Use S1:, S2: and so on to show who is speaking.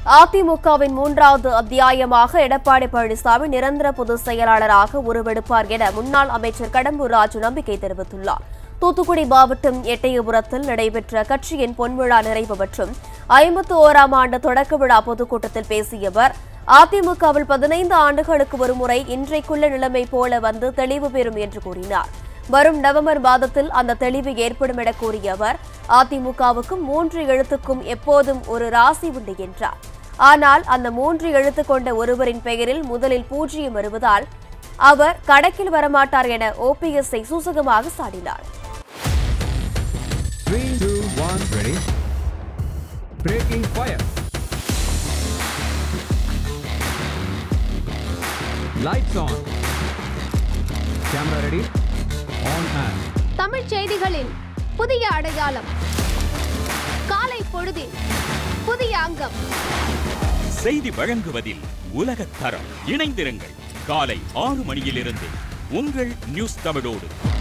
S1: அதிமுகவின் மூன்றாவது அத்தியாயமாக எடப்பாடி பழனிசாமி நிரந்தர பொதுச் செயலாளராக உருவெடுப்பார் என முன்னாள் அமைச்சர் கடம்பூர் ராஜு நம்பிக்கை தெரிவித்துள்ளார் தூத்துக்குடி மாவட்டம் எட்டயபுரத்தில் நடைபெற்ற கட்சியின் பொன்விழா நிறைவு மற்றும் ஐம்பத்து ஓராம் ஆண்டு தொடக்க விழா பொதுக்கூட்டத்தில் பேசிய அவர் அதிமுகவில் பதினைந்து ஆண்டுகளுக்கு ஒருமுறை இன்றைக்குள்ள நிலைமை போல வந்து தெளிவு பெறும் என்று கூறினார் வரும் நவம்பர் மாதத்தில் அந்த தெளிவு ஏற்படும் என கூறிய அவர் அதிமுகவுக்கும் மூன்று எழுத்துக்கும் எப்போதும் ஒரு ராசி உண்டு என்றார் ஆனால் அந்த மூன்று எழுத்து கொண்ட ஒருவரின் பெயரில் முதலில் பூஜ்ஜியம் வருவதால் அவர் கணக்கில் வரமாட்டார் என ஓபிஎஸ்ஐ சூசகமாக சாடினார்
S2: Three, two, one, ready. Breaking fire. Lights on. Camera ready. On and.
S3: தமிழ்ச் செய்திகளின் புதிய அடையாளம் காலை பொழுதின் புதிய அங்கம்
S4: செய்தி வழங்குவதில் உலகத் தரம் இணைந்திருங்கள் காலை ஆறு மணியிலிருந்து உங்கள் நியூஸ் தமிழோடு